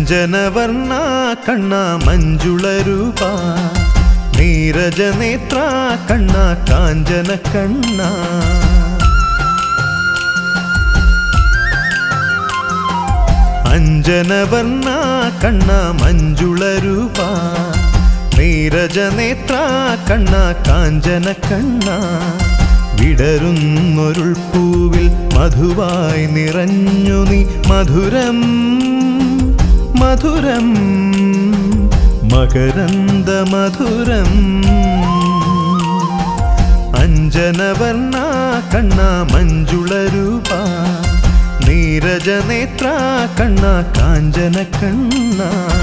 അഞ്ജനവർണ കണ്ണ മഞ്ജുള രൂപ നീരജനേത്ര കണ്ണ കാഞ്ചന കണ്ണ അഞ്ജനവർണ കണ്ണ മഞ്ജുള രൂപ നീരജനേത്ര കണ്ണ കാഞ്ചന കണ്ണ വിടരുന്നൊരുൾ പൂവിൽ മധുവായി നിറഞ്ഞു നീ മധുരം മധുരം മകരന്ദ മധുരം അഞ്ജനവർണ കണ്ണ മഞ്ജുള രൂപ നീരജനേത്ര കണ്ണ കാഞ്ചന കണ്ണ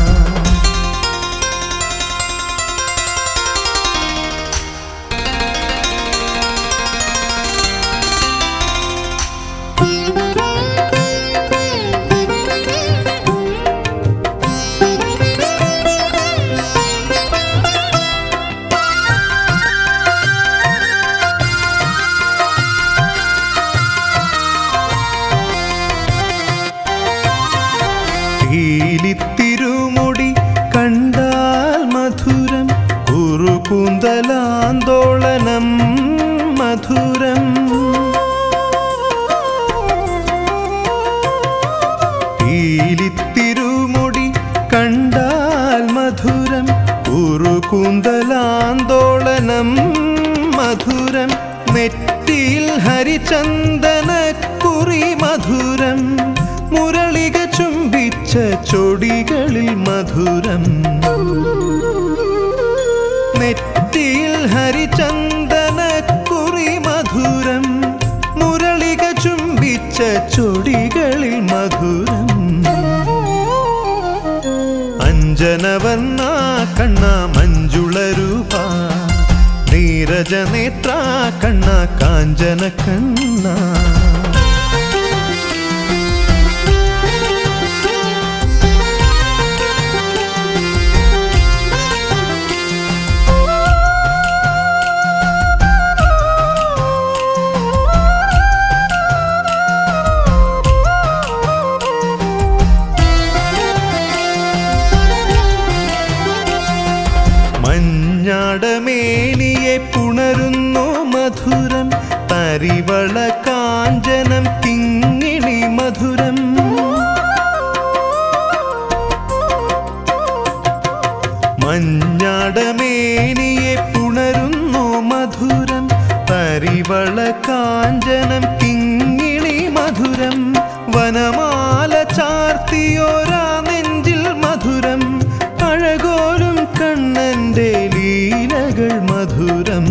തിരുമുടി കണ്ടാൽ മധുരം കുറുകൂന്തലാന്തോളനം മധുരം തിരുമുടി കണ്ടാൽ മധുരം കുറുകൂന്തലാന്തോളനം മധുരം നെറ്റിയിൽ ഹരിചന്ദന കുറി മധുരം മുരളിക ചുംബിച്ച ചൊടികളിൽ മധുരം നെറ്റിയിൽ ഹരിചന്ദന കുറി മധുരം മുരളിക ചുംബിച്ച ചൊടികളിൽ മധുരം അഞ്ജനവർണ കണ്ണ മഞ്ജുള രൂപ നീരജനേത്ര കണ്ണ കാഞ്ചന കണ്ണ മഞ്ഞാടമേനിയെ പുണരുന്നു മധുരം തരിവള കാഞ്ചനം കിങ്ങിണി മധുരം മഞ്ഞാടമേനിയെ പുണരുന്നു മധുരം തരിവള കാഞ്ചനം കിങ്ങിണി മധുരം വനമാല ചാർത്തിയോരാ നെഞ്ചിൽ മധുരം അഴകോലും കണ്ണന്റെ ലീലകൾ മധുരം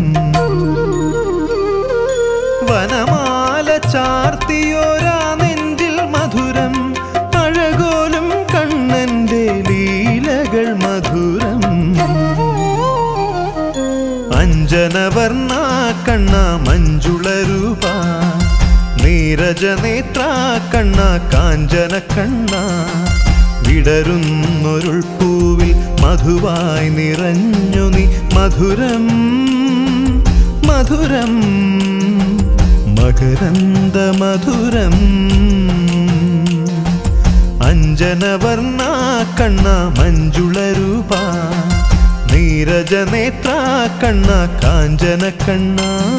വനമാല ചാർത്തിയോരാ നെഞ്ചിൽ മധുരം അഴകോലും കണ്ണന്റെ ലീലകൾ മധുരം അഞ്ജനവർണ കണ്ണ മഞ്ജുള രൂപ നീരജനേത്ര കണ്ണ കാഞ്ചന കണ്ണ വിടരുന്നൊരുൾ പൂവിൽ മധുവായി നിറഞ്ഞു നീ മധുരം മധുരം മകരന്ദ മധുരം അഞ്ജനവർണ കണ്ണ മഞ്ജുള രൂപ നീരജനേത്ര കണ്ണ കാഞ്ചന കണ്ണ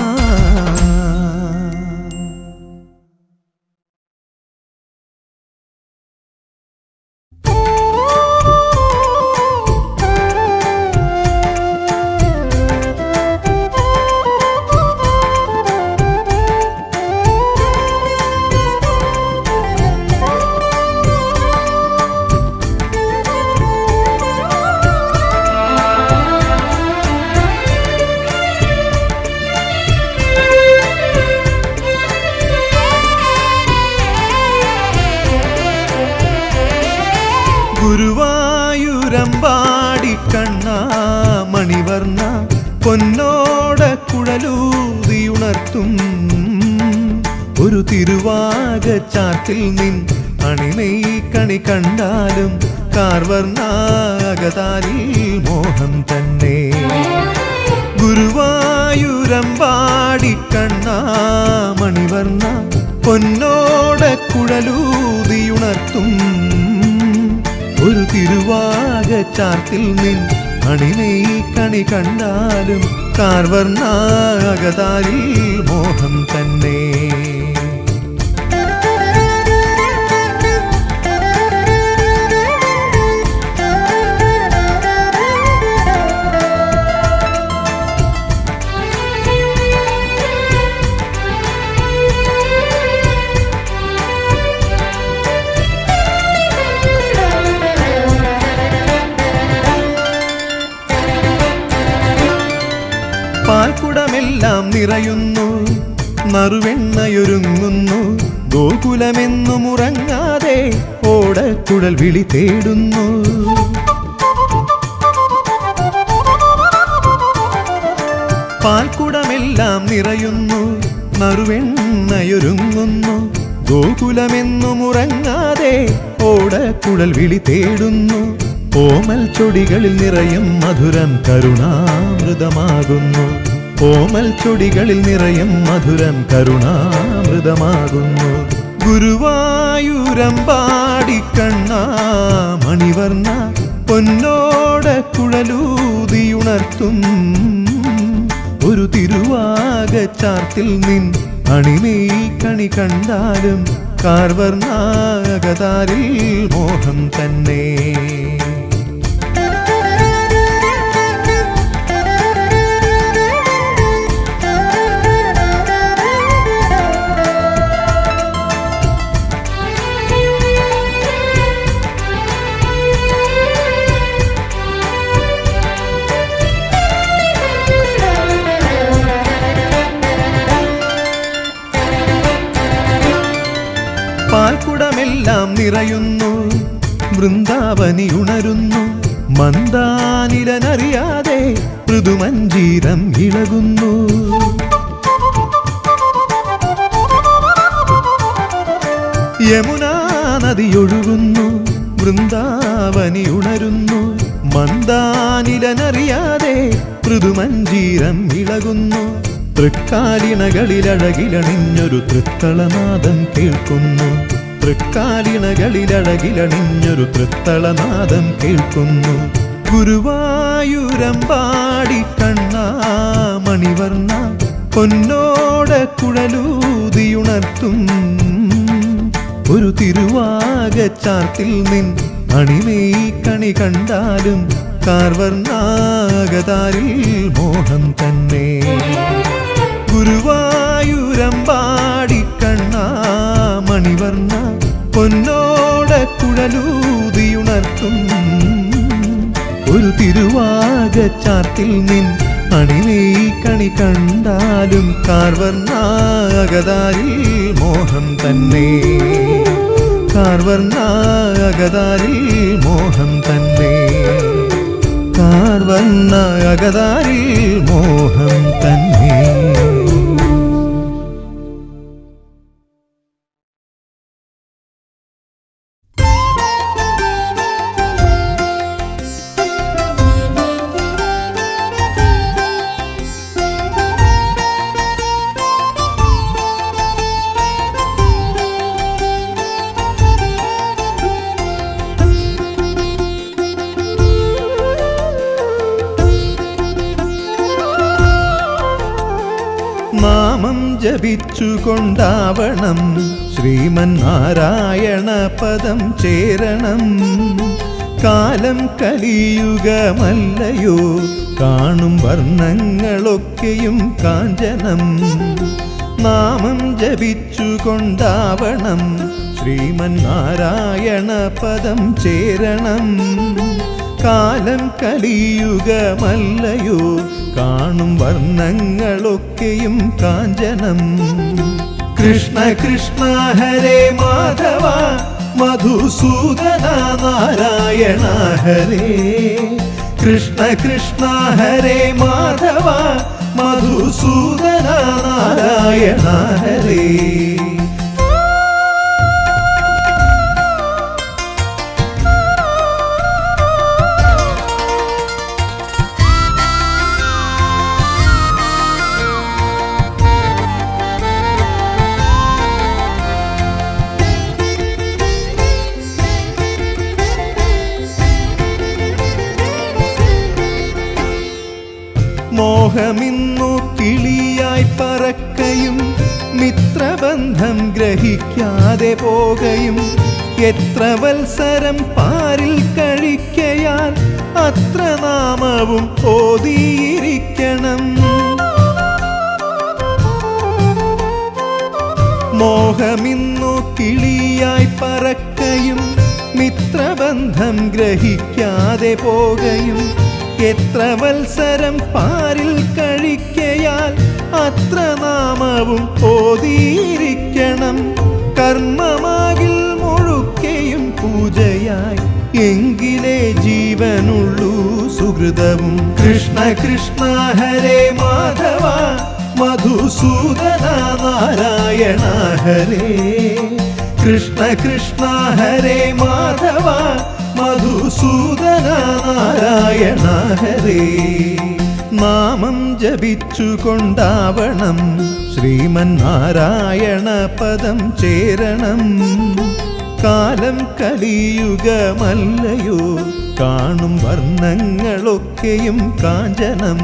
ഗുരുവായൂരമ്പാടി കണ്ണ മണിവർണ്ണ പൊന്നോട കുഴലൂതിയുണർത്തും ഒരു തിരുവാക ചാത്തിൽ നിൻ അണിമയി കണി കണ്ടാലും കാർവർണാകതാരിൽ മോഹം തന്നെ ഗുരുവായൂരമ്പാടി കണ്ണ മണിവർണ്ണ പൊന്നോട കുഴലൂതിയുണർത്തും ഒരു തിരുവാക ചാർത്തിൽ നിൻ അണിനെയ് കണി കണ്ടാലും കാർവർണാകതാരിൽ മോഹം തന്നെ പാൽക്കുടമെല്ലാം നിറയുന്നു നറുവെണ്ണയൊരുങ്ങുന്നു ഗോകുലമെന്നും ഉറങ്ങാതെ ഓടക്കുഴൽ വിളി തേടുന്നു പാൽക്കുടമെല്ലാം നിറയുന്നു നറുവെണ്ണയൊരുങ്ങുന്നു ഗോകുലമെന്നും ഉറങ്ങാതെ ഓടക്കുഴൽ വിളി തേടുന്നു ഓമൽ ചൊടികളിൽ നിറയും മധുരം കരുണാമൃതമാകുന്നു ഓമൽ ചൊടികളിൽ നിറയും മധുരം കരുണാമൃതമാകുന്നു ഗുരുവായൂരമ്പാടി കണ്ണാ മണിവർണ്ണ പൊന്നോട കുഴലൂതിയുണർത്തും ഒരു തിരുവാക ചാർത്തിൽ നിൻ അണിമേയി കണി കണ്ടാലും കാർവർണാകതാരിൽ മോഹം തന്നെ പാൽക്കുടമെല്ലാം നിറയുന്നു വൃന്ദാവനി ഉണരുന്നു മന്ദാനിലനറിയാതെ മൃദുമഞ്ജീരം ഇളകുന്നു യമുനാ നദിയൊഴുകുന്നു വൃന്ദാവനി ഉണരുന്നു മന്ദാനിലനറിയാതെ മൃദുമഞ്ജീരം ഇളകുന്നു തൃക്കാലിണകളിലഴകിലണിഞ്ഞൊരു തൃത്തളനാദം കേൾക്കുന്നു തൃക്കാലിണകളിലഴകിലണിഞ്ഞൊരു തൃത്തളനാദം കേൾക്കുന്നു ഗുരുവായൂരമ്പാടി കണ്ണാ മണിവർണ്ണ പൊന്നോട കുഴലൂതിയുണർത്തും ഒരു തിരുവാക ചാർത്തിൽ നിൻ അണിമേയി കണി കണ്ടാലും കാർവർണാകതാരിൽ മോഹം തന്നെ ഗുരുവായൂരമ്പാടി കണ്ണാ മണിവർണ്ണ പൊന്നോട കുഴലൂതിയുണർത്തും ഒരു തിരുവാക ചാർത്തിൽ നിൻ അണിമേയി കണി കണ്ടാലും കാർവർണാകതാരിൽ മോഹം തന്നെ കാർവർണാകതാരിൽ മോഹം തന്നെ കാർവർണാകതാരിൽ മോഹം തന്നെ നാമം ജപിച്ചുകൊണ്ടാവണം ശ്രീമൻ നാരായണ പദം ചേരണം കാലം കലിയുഗമല്ലയോ കാണും വർണ്ണങ്ങളൊക്കെയും കാഞ്ചനം നാമം ജപിച്ചുകൊണ്ടാവണം ശ്രീമൻ നാരായണ പദം ചേരണം കാലം കലിയുഗമല്ലയോ കാണും വർണ്ണങ്ങളൊക്കെയും കാഞ്ചനം കൃഷ്ണ കൃഷ്ണ ഹരേ മാധവ മധുസൂദന നാരായണ ഹരേ കൃഷ്ണ കൃഷ്ണ ഹരേ മാധവ മധുസൂദന നാരായണ ഹരേ മിത്രബന്ധം ഗ്രഹിക്കാതെ പോകയും എത്ര വത്സരം പാരിൽ കഴിക്കയാൽ അത്ര നാമവും ഓതിയിരിക്കണം മോഹമിന്നു കിളിയായി പറക്കയും മിത്രബന്ധം ഗ്രഹിക്കാതെ പോകയും എത്ര വത്സരം പാരിൽ കഴിക്കയാൽ അത്ര നാമവും ഓതിയിരിക്കണം കർമ്മമാകിൽ മുഴുക്കയും പൂജയായി എങ്കിലേ ജീവനുള്ളൂ സുഹൃതവും കൃഷ്ണ കൃഷ്ണ ഹരേ മാധവ മധുസൂദന നാരായണ ഹരേ കൃഷ്ണ കൃഷ്ണ ഹരേ മാധവ മധുസൂദന നാരായണ ഹരേ നാമം ജപിച്ചുകൊണ്ടാവണം ശ്രീമൻ നാരായണ പദം ചേരണം കാലം കലിയുഗമല്ലയോ കാണും വർണ്ണങ്ങളൊക്കെയും കാഞ്ചനം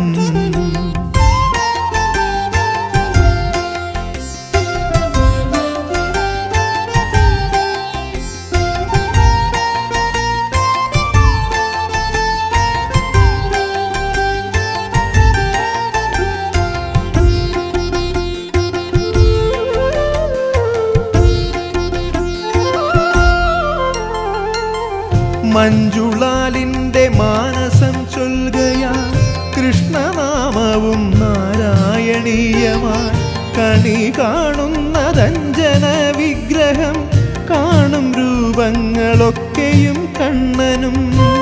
മഞ്ജുളാലിന്റെ മാനസം ചൊൽകയാ കൃഷ്ണനാമവും നാരായണീയമായി കണി കാണുന്നതഞ്ജന വിഗ്രഹം കാണും രൂപങ്ങളൊക്കെയും കണ്ണനും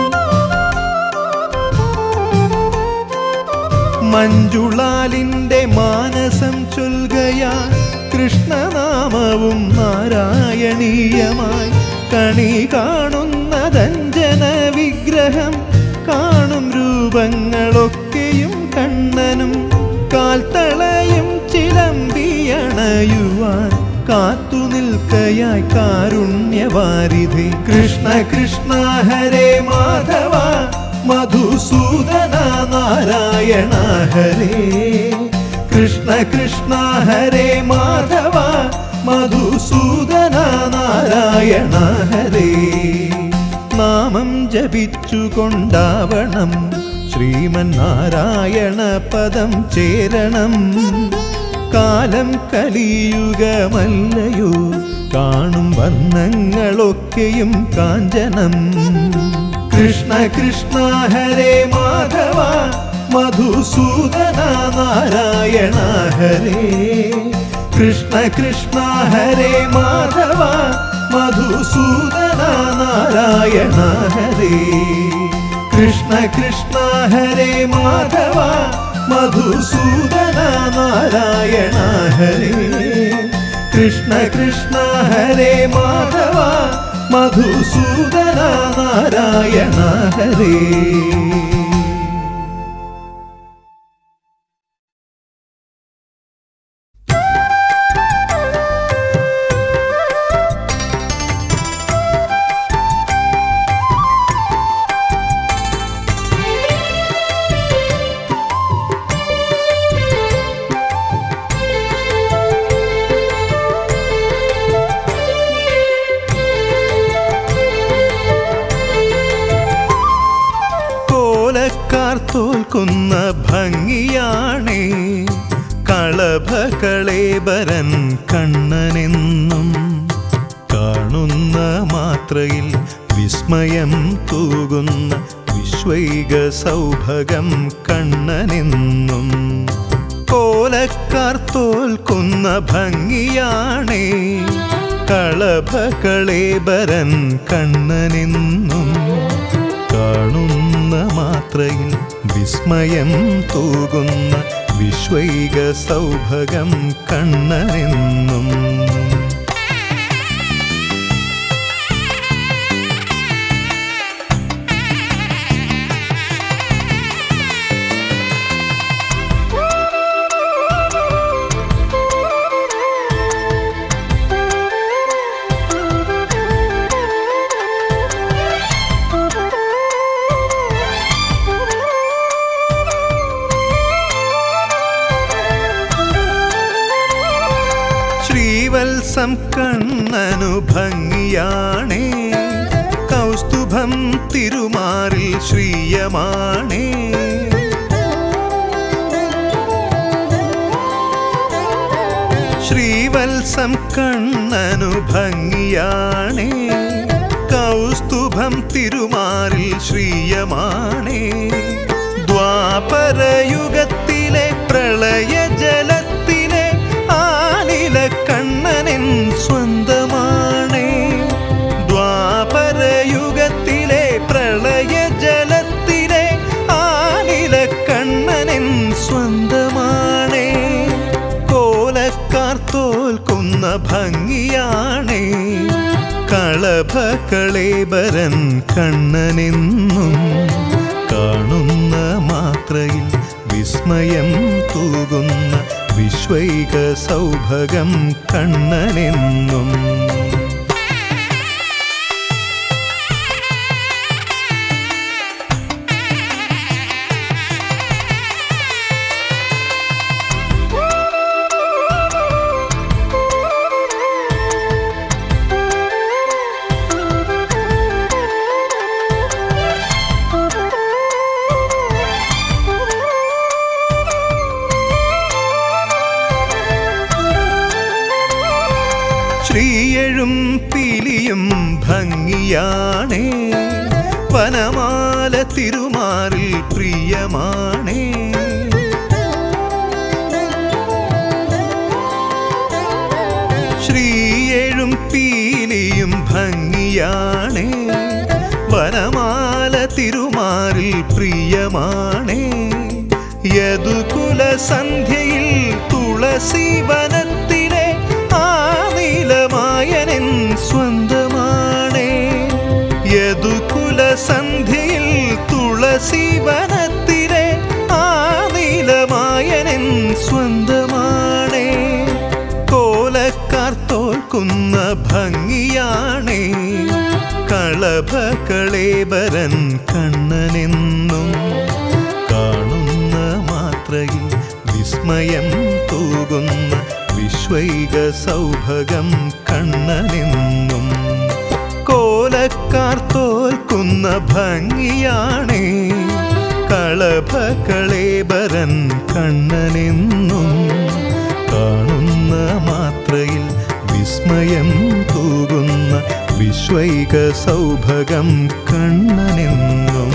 മഞ്ജുളാലിന്റെ മാനസം ചൊൽകയാ കൃഷ്ണനാമവും നാരായണീയമായി കണി കാണുന്നതഞ്ജന വിഗ്രഹം കാണും രൂപങ്ങളൊക്കെയും കണ്ണനും കാൽത്തളയും ചിലമ്പിയണയുവാൻ കാത്തു നിൽക്കയായി കാരുണ്യവാരിധി കൃഷ്ണ കൃഷ്ണ ഹരേ മാധവ മധുസൂദന നാരായണ ഹരേ കൃഷ്ണ കൃഷ്ണ ഹരേ മാധവ മധുസൂദന നാരായണ ഹരേ നാമം ജപിച്ചുകൊണ്ടാവണം ശ്രീമൻ നാരായണ പദം ചേരണം കാലം കലിയുഗമല്ലയോ കാണും വർണ്ണങ്ങളൊക്കെയും കാഞ്ചനം കൃഷ്ണ കൃഷ്ണ ഹരേ മാധവ മധുസൂദന നാരായണ ഹരേ കൃഷ്ണ കൃഷ്ണ ഹരേ മാധവ മധുസൂദന നാരായണ ഹരേ കൃഷ്ണ കൃഷ്ണ ഹരേ മാധവ മധുസൂദന നാരായണ ഹരേ കൃഷ്ണ കൃഷ്ണ ഹരേ മാധവ മധുസൂദന നാരായണ ഹരേ കോലക്കാർ തോൽക്കുന്ന ഭംഗിയാണേ കളഭകളേബരൻ കണ്ണനെന്നും കാണുന്ന മാത്രയിൽ വിസ്മയം തൂകുന്ന വിശ്വൈക സൗഭഗം കണ്ണനെന്നും കോലക്കാർ തോൽക്കുന്ന ഭംഗിയാണേ കളഭകളേബരൻ കണ്ണനെന്നും കാണുന്ന മാത്രയിൽ വിസ്മയം തൂകുന്ന വിശ്വൈക സൗഭഗം കണ്ണനെന്നും ശ്രീവത്സം കണ്ണനു ഭംഗിയാണേ കൗസ്തുഭം തിരുമാറിൽ ശ്രീയമാണേ ശ്രീവത്സം കണ്ണനു ഭംഗിയാണേ കൗസ്തുഭം തിരുമാറിൽ ശ്രീയമാണേ ദ്വാപരയുഗത്തിലെ പ്രളയ ജലത്തിലെ ആനില കണ്ണനൻ സ്വന്തമാണേ ദ്വാപരയുഗത്തിലെ പ്രളയ ജലത്തിലെ ആനില കണ്ണനൻ സ്വന്തമാണേ കോലക്കാർ തോൽക്കുന്ന ഭംഗിയാണേ കളഭകളേബരൻ കണ്ണനെന്നും കാണുന്ന മാത്രയിൽ വിസ്മയം തൂകുന്ന വിശ്വൈക സൗഭഗം കണ്ണനെന്നും ശ്രീയഴും പിലിയും ഭംഗിയാണേ വനമാല തിരുമാറിൽ പ്രിയമാണേ ശ്രീയഴും പീലിയും ഭംഗിയാണേ വനമാല തിരുമാറിൽ പ്രിയമാണേ യദുകുല സന്ധ്യയിൽ തുളസി വനത്തിലെ ആ നീലമായനൻ സ്വന്തമാണേ യദുകുല സന്ധ്യയിൽ തുളസി വനത്തിലെ ആ നീലമായനൻ സ്വന്തമാണേ കോലക്കാർ തോൽക്കുന്ന ഭംഗിയാണേ കളഭകളേബരൻ കണ്ണനെന്നും കാണുന്ന മാത്രയിൽ വിസ്മയം തൂകുന്ന വിശ്വൈക സൗഭഗം കണ്ണനെന്നും കോലക്കാർ തോൽക്കുന്ന ഭംഗിയാണേ കളഭകളേബരൻ കണ്ണനെന്നും കാണുന്ന മാത്രയിൽ വിസ്മയം തൂകുന്ന വിശ്വൈക സൗഭഗം കണ്ണനെന്നും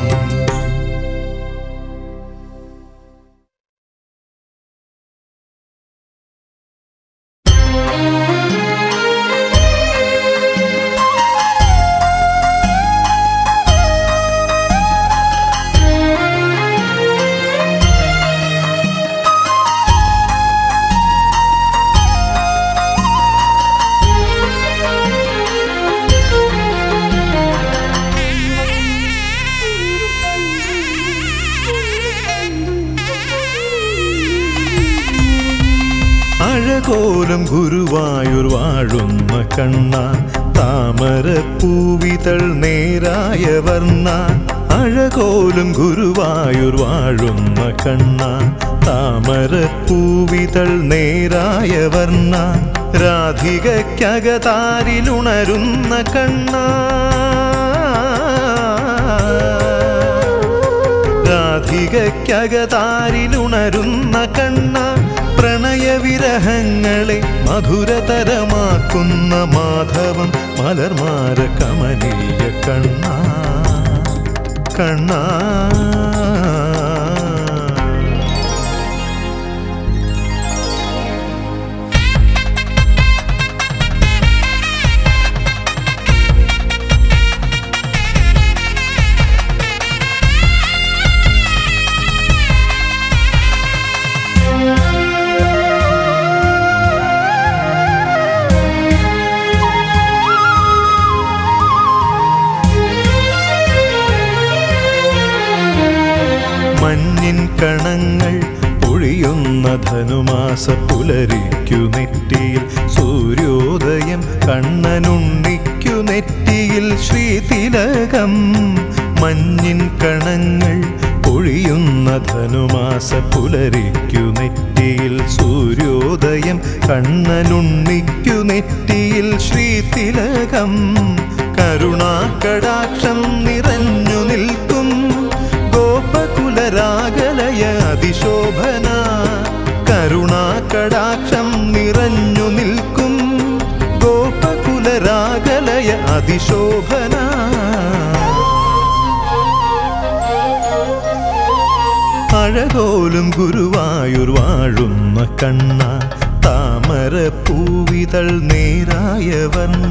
അഴകോലം ഗുരുവായൂർ വാഴുന്ന കണ്ണ താമരപ്പൂവിതൾ നേരായ വർണ്ണ അഴകോലും ഗുരുവായൂർ വാഴുന്ന കണ്ണ താമരപ്പൂവിതൾ നേരായ വർണ്ണ രാധികയ്ക്കകതാരിലുണരുന്ന കണ്ണ രാധികയ്ക്കകതാരിലുണരുന്ന കണ്ണ പ്രണയവിരഹങ്ങളെ മധുരതരമാക്കുന്ന മാധവം മലർമാര കമനീയ കണ്ണ കണ്ണ മഞ്ഞിൻ കണങ്ങൾ പൊഴിയുന്ന ധനുമാസ പുലരിക്കു നെറ്റിയിൽ സൂര്യോദയം കണ്ണനുണ്ണിക്കു നെറ്റിയിൽ ശ്രീതിലകം മഞ്ഞിൻ കണങ്ങൾ പൊഴിയുന്ന ധനുമാസ പുലരിക്കു നെറ്റിയിൽ സൂര്യോദയം കണ്ണനുണ്ണിക്കു നെറ്റിയിൽ ശ്രീതിലകം കരുണാകടാക്ഷം നിറഞ്ഞു നിൽക്കും ഗോപകുലരാഗലയ അതിശോഭന കരുണാകടാക്ഷം നിറഞ്ഞു നിൽക്കും ഗോപകുലരാഗലയ അതിശോഭന അഴകോലും ഗുരുവായൂർ വാഴുന്ന കണ്ണ താമര പൂവിതൾ നേരായ വർണ്ണ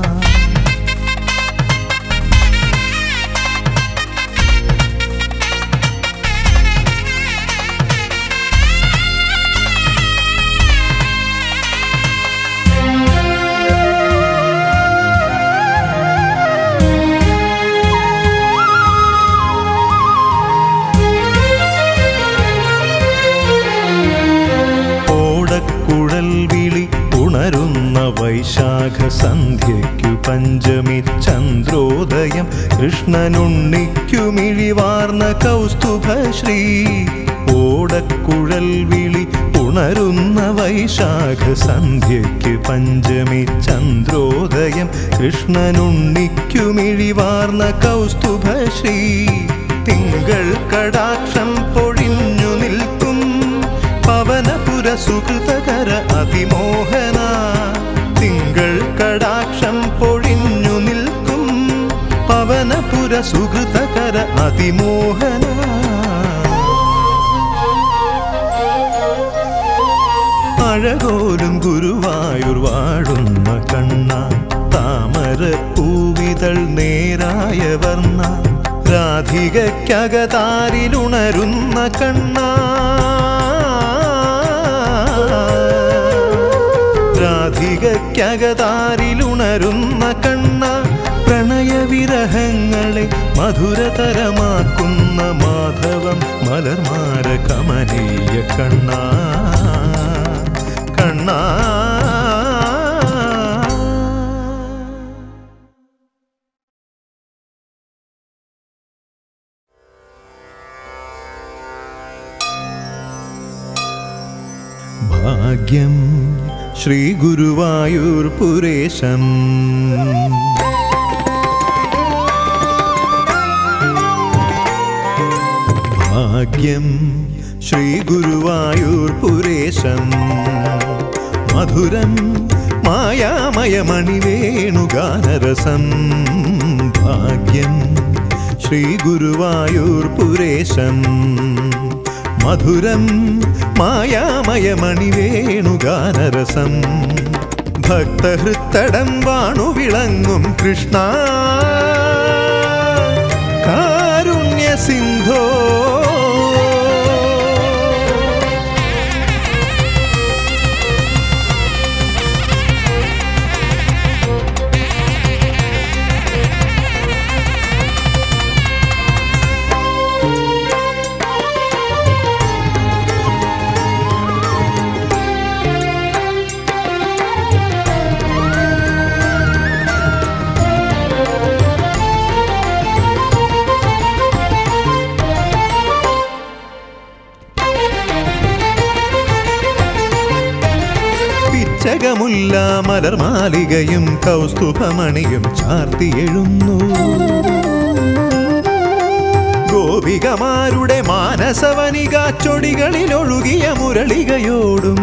ഓടക്കുഴൽ വിളി ഉണരുന്ന വൈശാഖ സന്ധ്യയ്ക്കു പഞ്ചമി ചന്ദ്രോദയം കൃഷ്ണനുണ്ണിക്കു മിഴിവാർന്ന കൗസ്തുഭശ്രീ ഓടക്കുഴൽ വിളി ഉണരുന്ന വൈശാഖ സന്ധ്യയ്ക്ക് പഞ്ചമി ചന്ദ്രോദയം കൃഷ്ണനുണ്ണിക്കു മിഴിവാർന്ന കൗസ്തുഭശ്രീ തിങ്കൾ കടാക്ഷം പൊഴിഞ്ഞു നിൽക്കും പവനപുര സുഹൃതകര അതിമോഹന തിങ്കൾ കടാക്ഷം പൊഴിഞ്ഞു നിൽക്കും പവനപുര സുഹൃതകര അതിമോഹന അഴകോലും ഗുരുവായൂർ വാഴുന്ന കണ്ണ താമര പൂവിതൾ നേരായ വർണ്ണ രാധികയ്ക്കകതാരിലുണരുന്ന കണ്ണ രാധികയ്ക്കകതാരിലുണരുന്ന കണ്ണ പ്രണയവിരഹങ്ങളെ മധുരതരമാക്കുന്ന മാധവം മലർമാര കമനീയ കണ്ണ കണ്ണ ഭാഗ്യം ശ്രീ ഗുരുവായൂർ പുരേശം ഭാഗ്യം ശ്രീ ഗുരുവായൂർ പുരേശം മധുരം മായാമയമണിവേണുഗാനരസം ഭാഗ്യം ശ്രീ ഗുരുവായൂർ പുരേശം മധുരം മായാമയമണിവേണുഗാനരസം ഭക്തഹൃത്തടം വാണു വിളങ്ങും കൃഷ്ണ കാരുണ്യ സിന്ധോ പിച്ചകമുല്ല മലർമാലികയും കൗസ്തുഭമണിയും ചാർത്തിയെഴുന്നു ഗോപികമാരുടെ മാനസവനിക ചൊടികളിൽ ഒഴുകിയ മുരളികയോടും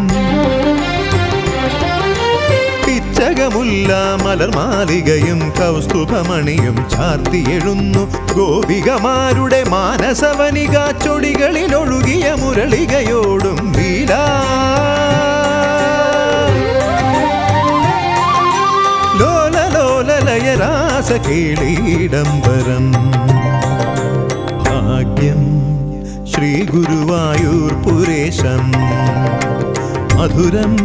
പിച്ചകമുല്ല മലർമാലികയും കൗസ്തുഭമണിയും ചാർത്തിയെഴുന്നു ഗോപികമാരുടെ മാനസവനിക ചൊടികളിൽ ഒഴുകിയ മുരളികയോടും വീരാ ലോല ലോല ലയരാസ കേളീടംബരം ഭാഗ്യം ശ്രീ ഗുരുവായൂർ പുരേശം മധുരം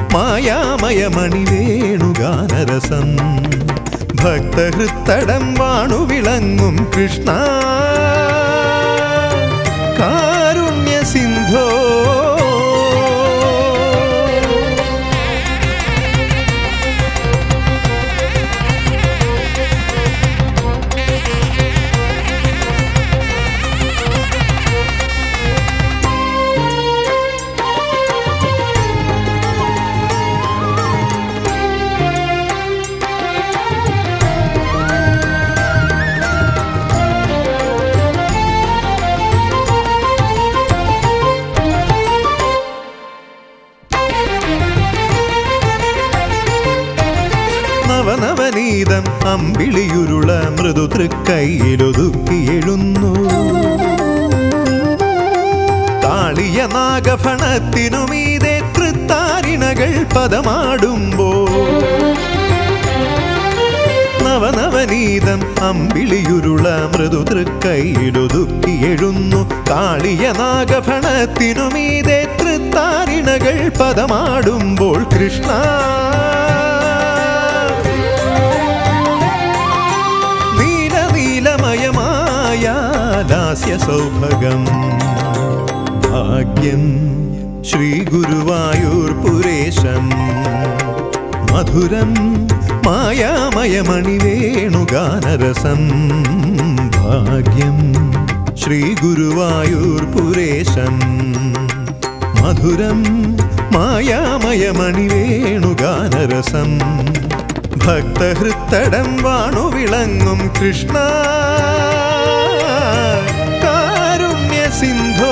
മായാമയമണിവേണുഗാനരസം ഭക്തഹൃത്തടം വാണു വിളങ്ങും കൃഷ്ണ കാരുണ്യ സിന്ധോ നവനീതം അമ്പിളിയുരുള മൃദു തൃക്കൈയിലൊതുക്കിയെഴുന്നു കാളിയ നാഗഫണത്തിനുമീതെ തൃത്താരിണകൾ പദമാടുമ്പോൾ നവനവനീതം അമ്പിളിയുരുള മൃദു തൃക്കൈയിലൊതുക്കിയെഴുന്നു കാളിയ നാഗഫണത്തിനുമീതെ തൃത്താരിണകൾ പദമാടുമ്പോൾ കൃഷ്ണ നീല നീലമയമായ ലാസ്യ സൗഭഗം ഭാഗ്യം ശ്രീ ഗുരുവായൂർ പുരേശം മധുരം മായാമയമണിവേണുഗാനരസം ഭാഗ്യം ശ്രീ ഗുരുവായൂർ പുരേശം മധുരം മായാമയമണിവേണുഗാനരസം ഭക്തഹൃത്തടം വാണു വിളങ്ങും കൃഷ്ണ കാരുണ്യ സിന്ധോ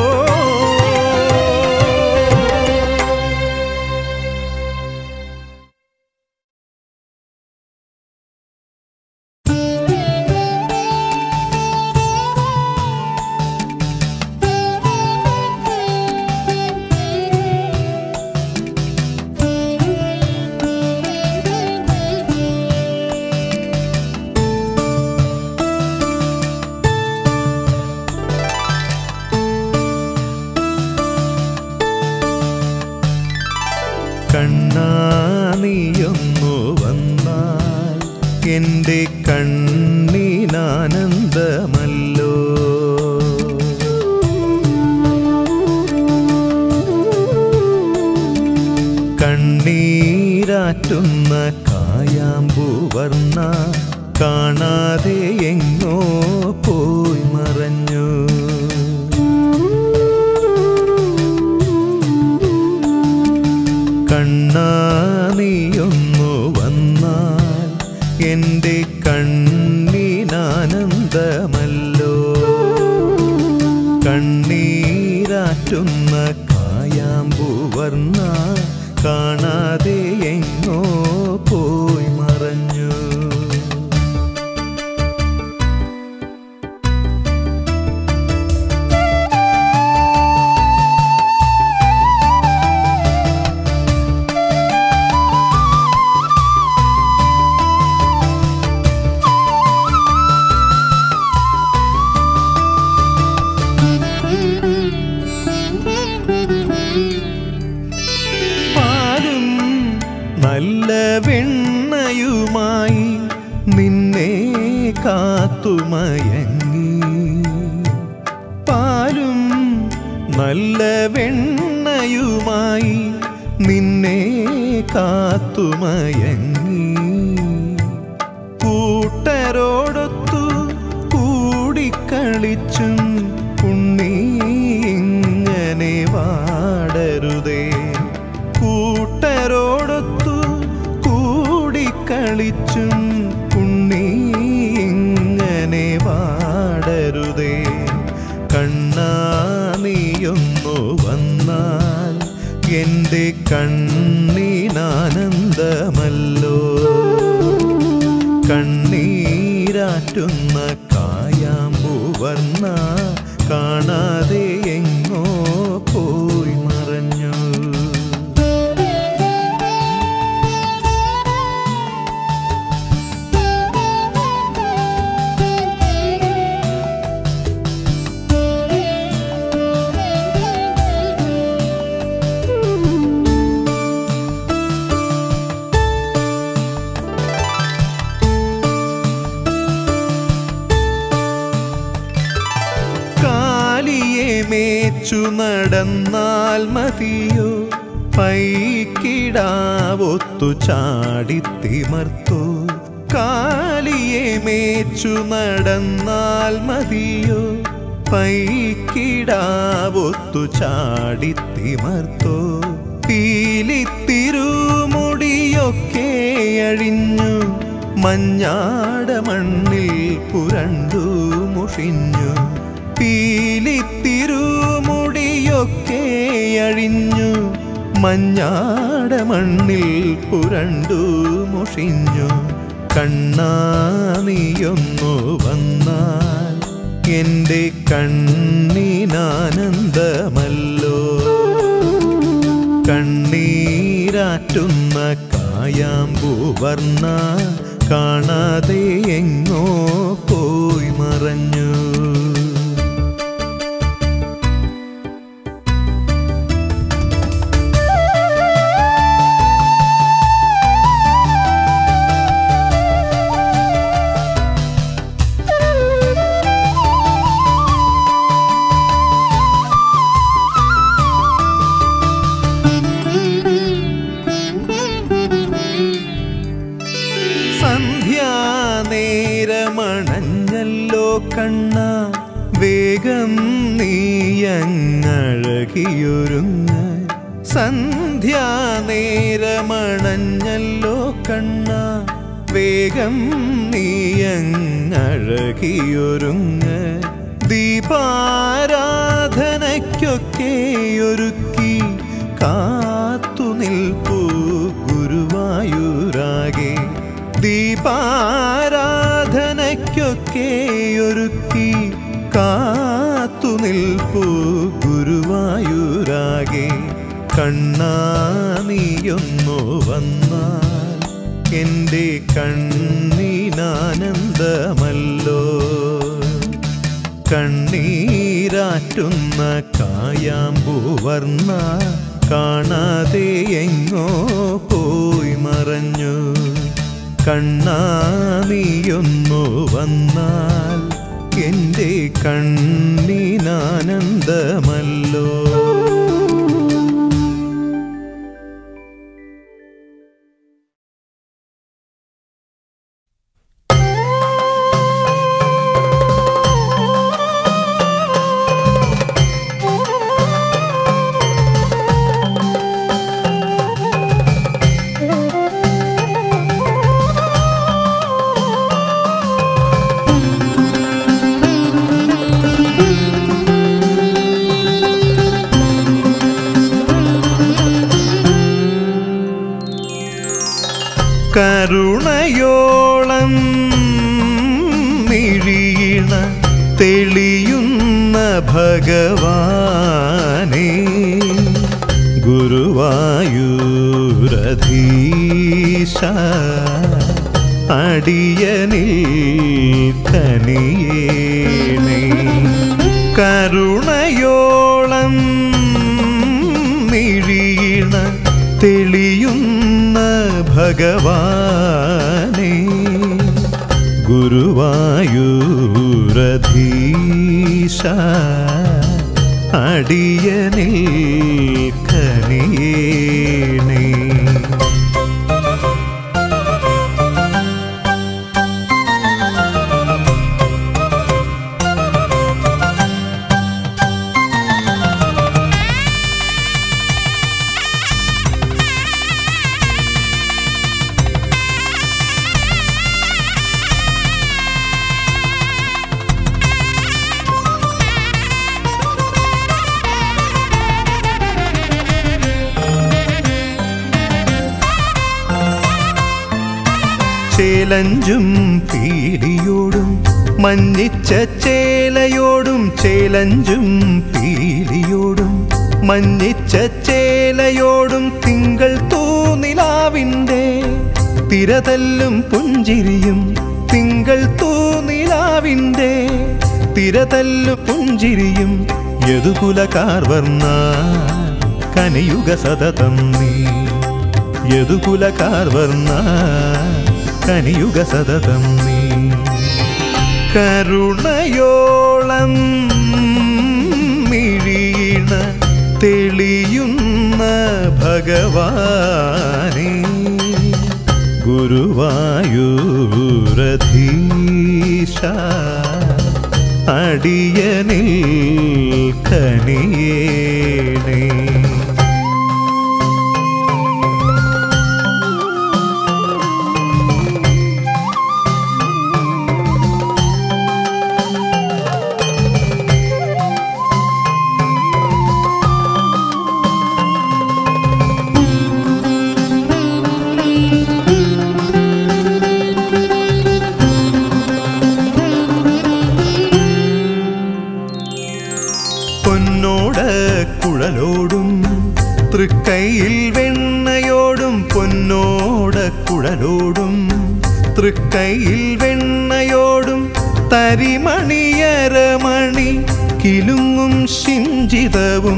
കണ്ണാനിയൊന്നു വന്നാൽ എൻ്റെ കണ്ണിനാനന്ദമല്ലോ കണ്ണീരാറ്റുന്ന കായാമ്പൂ വർണ്ണ കാണാതെ എങ്ങോ പോയി മറഞ്ഞു കണ്ണാനിയൊന്നു വന്നാൽ എൻ്റെ കണ്ണിനാനന്ദമല്ലോ കണ്ണീരാറ്റുന്ന കായാമ്പൂ വർണ്ണ കാണാതെ എങ്ങോ പോയി മറഞ്ഞു പാലും നല്ല വെണ്ണയുമായി നിന്നെ കാത്തുമയങ്ങി പാലും നല്ല വെണ്ണയുമായി നിന്നെ കാത്തുമയങ്ങി കൂട്ടരോടൊത്തു കൂടിക്കളിച്ചും ഉണ്ണി ഇങ്ങനെ വാടരുതേ കൂട്ടരോടൊത്തു കൂടിക്കളിച്ചും ഉണ്ണി ഇങ്ങനെ വാടരുതേ കണ്ണാനിയൊന്നു വന്നാൽ എൻ്റെ കണ്ണീനാനന്ദമല്ലോ കണ്ണീരാറ്റുന്ന കായാമ്പൂ വർണ്ണ കാണാതെ എങ്ങോ പോയി മറഞ്ഞു കാലിയെ മേച്ചു നടന്നാൽ മതിയോ പൈക്കിടാവൊത്തു ചാടിത്തിമർത്തു കാലിയെ മേച്ചു നടന്നാൽ മതിയോ പൈക്കിടാവൊത്തു ചാടിത്തിമർത്തോ പീലിത്തിരുമുടിയൊക്കെ അഴിഞ്ഞു മഞ്ഞാട മണ്ണിൽ പുരണ്ടു മുഷിഞ്ഞു പീലിത്തിരുമുടിയൊക്കെ അഴിഞ്ഞു മഞ്ഞാട മണ്ണിൽ പുരണ്ടു മുഷിഞ്ഞു കണ്ണാനിയൊന്നു വന്നാൽ എൻ്റെ കണ്ണീനാനന്ദമല്ലോ കണ്ണീരാറ്റുന്ന കായാമ്പൂവർണ്ണ കാണാതെ എങ്ങോ പോയി മറഞ്ഞു സന്ധ്യാനേരമണഞ്ഞല്ലോ കണ്ണ വേഗം നീയങ്ങഴകിയൊരുങ്ങ സന്ധ്യാനേരമണഞ്ഞല്ലോ കണ്ണ വേഗം നീയങ്ങഴകിയൊരുങ്ങ ദീപാരാധനയ്ക്കൊക്കെ ഒരുക്കി കാത്തു നിൽപ്പൂ ഗുരുവായൂരാകെ ദീപാരാധനയ്ക്കൊക്കെ ഒരുക്കി കാത്തു നിൽപ്പൂ ഗുരുവായൂരാകെ കണ്ണാനിയൊന്നു വന്നാൽ എൻ്റെ കണ്ണീനാനന്ദമല്ലോ കണ്ണീരാറ്റുന്ന കായാമ്പൂവർണ്ണ കാണാതെ എങ്ങോ പോയി മറഞ്ഞു കണ്ണാനിയൊന്നു വന്നാൽ എൻ്റെ കണ്ണീനാനന്ദമല്ലോ കരുണയോളം മിഴിയിണ തെളിയുന്ന ഭഗവാനേ ഗുരുവായൂരധീശ അടിയനിൽ കനിയേണേ കരുണയോളം മിഴിയിണ തെളിയുന്ന ഭഗവാനേ ഗുരുവായൂരധീശ അടിയനിൽ കനിയേണേ ചേലഞ്ചും പീലിയോടും മഞ്ഞിച്ച ചേലയോടും ചേലഞ്ചും പീലിയോടും മഞ്ഞിച്ച ചേലയോടും തിങ്കൾ തൂനിലാവിൻ്റെ തിരതല്ലും പുഞ്ചിരിയും തിങ്കൾ തൂനിലാവിൻ്റെ തിരതല്ലും പുഞ്ചിരിയും യദുകുലകാർവർണ്ണ കനയുഗ സതതം നീ യദുകുലകാർവർണ്ണ കനിയുഗ സതതം നീ കരുണയോളം മിഴിയിണ തെളിയുന്ന ഭഗവാനേ ഗുരുവായൂരധീശ അടിയനിൽ കനിയേണേ തൃക്കൈയിൽ വെണ്ണയോടും പൊന്നോട കുഴലോടും തൃക്കൈയിൽ വെണ്ണയോടും തരിമണിയരമണി കിലുങ്ങും ശിഞ്ചിതവും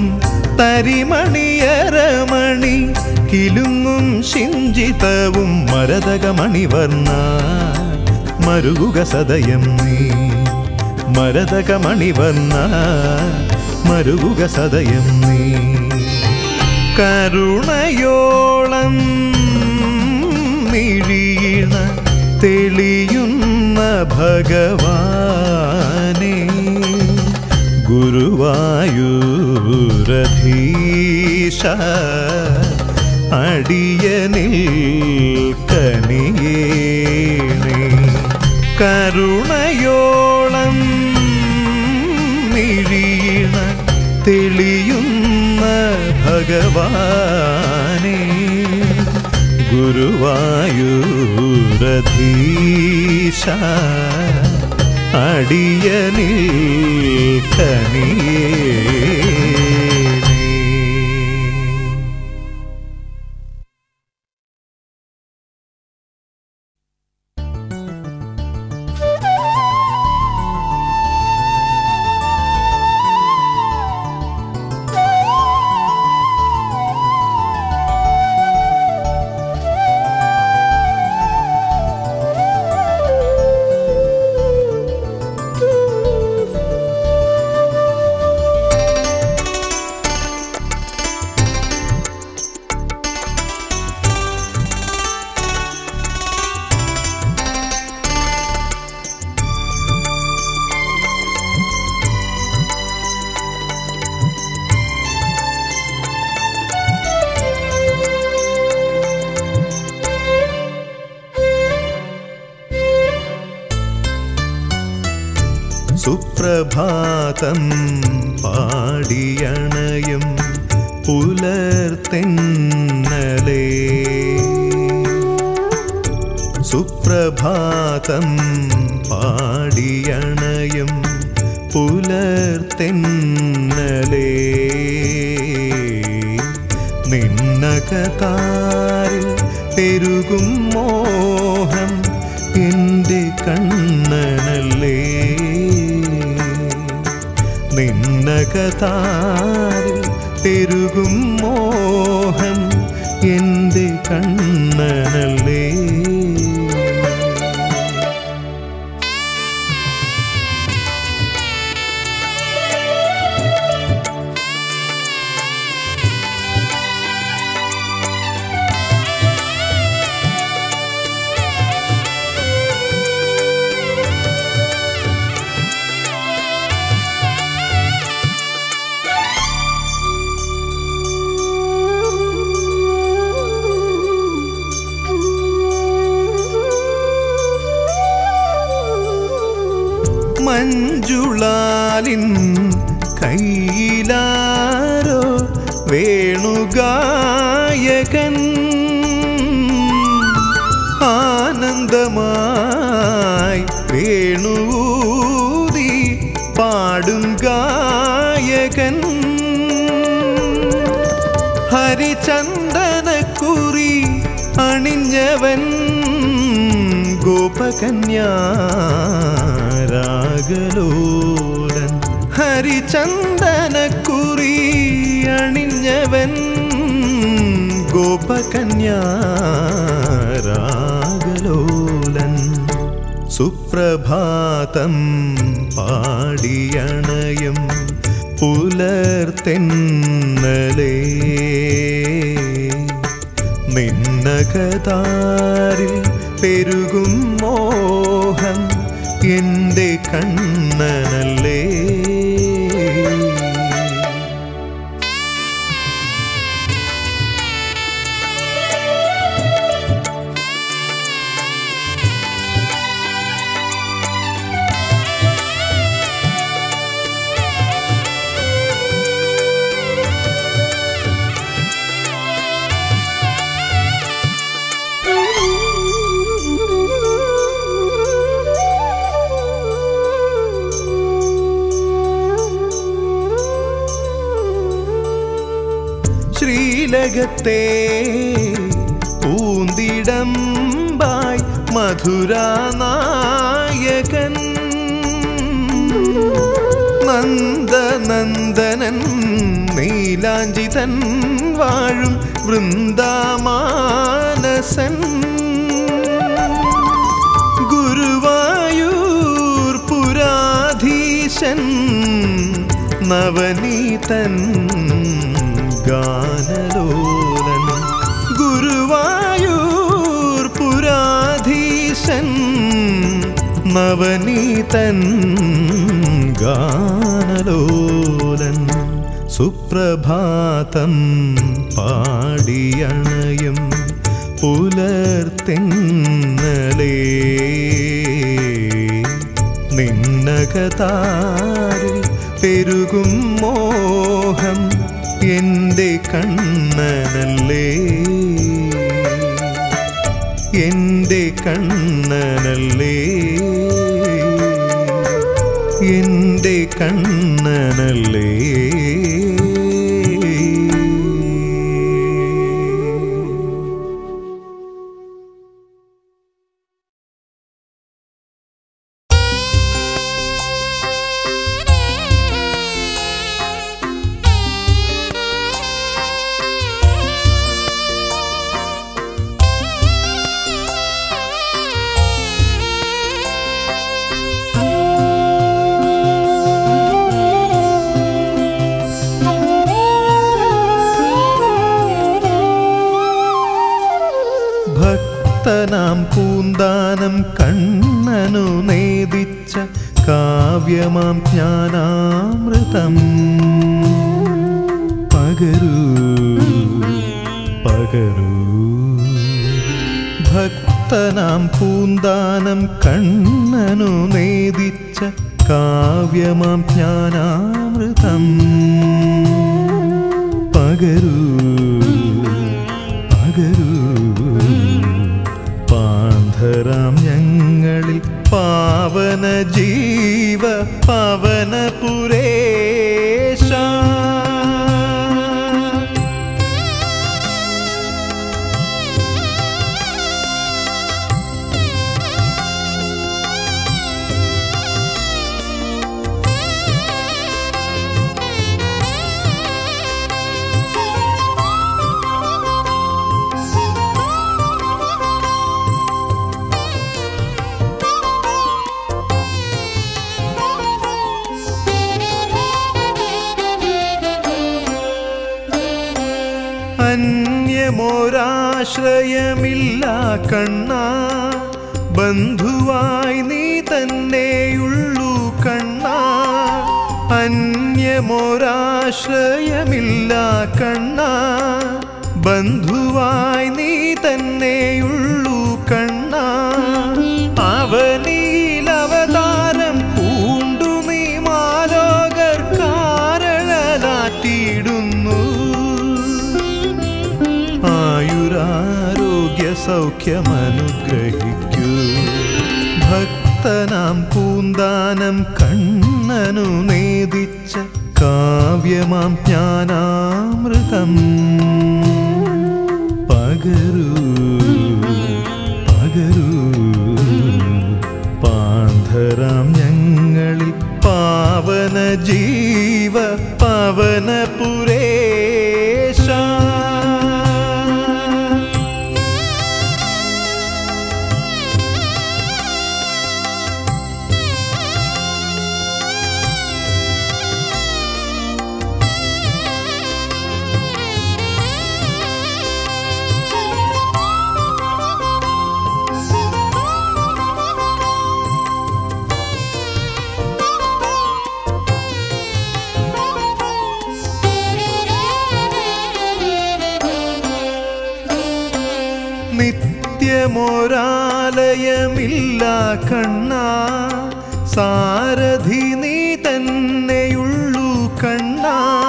തരിമണിയരമണി കിലുങ്ങും ശിഞ്ചിതവും മരതകമണിവർണ്ണ മരുകുക സദയം നീ മരതകമണിവർണ്ണ മരുകുക സദയം നീ കരുണയോളം മിഴിയണ തെളിയുന്ന ഭഗവാനെ ഗുരുവായൂരധീശ അടിയനിൽ കനിയേണേ കരുണയോളം മിഴിയണ തെളിയുന്ന ഭഗവാനെ ഗുരുവായൂരധീശ അടിയനിൽ കനിയേണേ സുപ്രഭാതം പാടിയണയും പുലർതെന്നലേ സുപ്രഭാതം പാടിയണയും പുലർതെന്നലേ നിന്നകതാരിൽ പെരുകും മോഹം എൻ്റെ കണ്ണനല്ലേ നിന്നകതാരിൽ പെരുകും മോഹം എൻ്റെ കണ്ണനല്ലേ മഞ്ജുളാലിൻ കയ്യിലാരോ വേണുഗായകൻ ആനന്ദമായി വേണൂതി പാടും ഗായകൻ ഹരിചന്ദനക്കുറി അണിഞ്ഞവൻ ഗോപകന്യാരാഗലോലൻ ഹരിചന്ദനക്കുറി അണിഞ്ഞവൻ ഗോപകന്യാരാഗലോലൻ സുപ്രഭാതം പാടിയണയും പുലർതെന്നലേ നിന്നകതാരിൽ പെരുകും മോഹം എൻ്റെ കണ്ണനല്ലേ Thank you. വേഗത്തെ പൂന്തിടമ്പായി മധുരാനായകൻ നന്ദനന്ദനൻ നീലാഞ്ചിതൻ വാഴും വൃന്ദാമാനസൻ ഗുരുവായൂർ പുരാധീശൻ നവനീതൻ ഗാനലോലൻ ഗുരുവായൂർ പുരാധീശൻ നവനീതൻ ഗാനലോലൻ സുപ്രഭാതം പാടിയണയും പുലർത്തിന്നലേ നിന്നകതാരിൽ പെരുകും മോഹം എൻ്റെ കണ്ണനല്ലേ എൻ്റെ കണ്ണനല്ലേ എൻ്റെ കണ്ണനല്ലേ ഭക്തനാം പൂന്താനം കണ്ണനു നേദിച്ച കാവ്യമാം ജ്ഞാനാമൃതം പകരൂ പകരൂ ഭക്തനാം പൂന്താനം കണ്ണനു നേദിച്ച കാവ്യമാം ജ്ഞാനാമൃതം പകരൂ പകരൂ പാന്ധരാം ഞങ്ങളിൽ പാവന ജീവ പവനപുരേശ അന്യമൊരാശ്രയമില്ല കണ്ണ ബന്ധുവായി നീ തന്നെയുള്ളൂ കണ്ണ അന്യമൊരാശ്രയമില്ല കണ്ണ ബന്ധുവായി നീ തന്നെയുള്ളൂ കണ്ണ അവനിൽ അവതാരം പൂണ്ടു നീ മാലോകർ കാരണലാറ്റിയിടുന്നു ആയുരാരോഗ്യ സൗഖ്യമനുഗ്രഹിക്കൂ ഭക്തനാം പൂന്താനം കണ്ണനു നേദിച്ച കാവ്യമാം ജ്ഞാനാമൃതം പകരൂ പകരൂ പാന്ധരാം ഞങ്ങളിൽ പാവന ജീവ പവനപുരേശ നിത്യമൊരാലയമില്ല കണ്ണ സാരഥി നീ തന്നെയുള്ളൂ കണ്ണ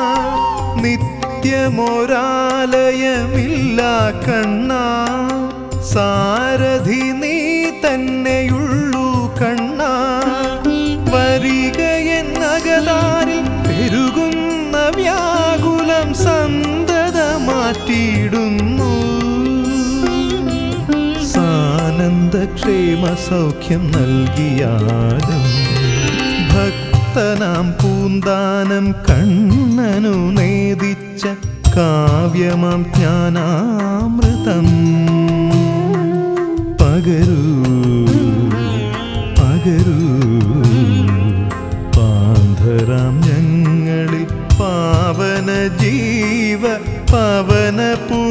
നിത്യമൊരാലയമില്ല കണ്ണ സാരഥി നീ തന്നെയുള്ളൂ കണ്ണ വരിക എന്നകതാരിൽ പെരുകുന്ന വ്യാകുലം സന്തത മാറ്റിയിടുന്നു തേടുന്നു സാനന്ദക്ഷേമ സൗഖ്യം നൽകിയാലും ഭക്തനാം പൂന്താനം കണ്ണനു നേദിച്ച കാവ്യമാം ജ്ഞാനാമൃതം പകരൂ പകരൂ പാന്ധരാം ഞങ്ങളിൽ പാവന ജീവ പവന പു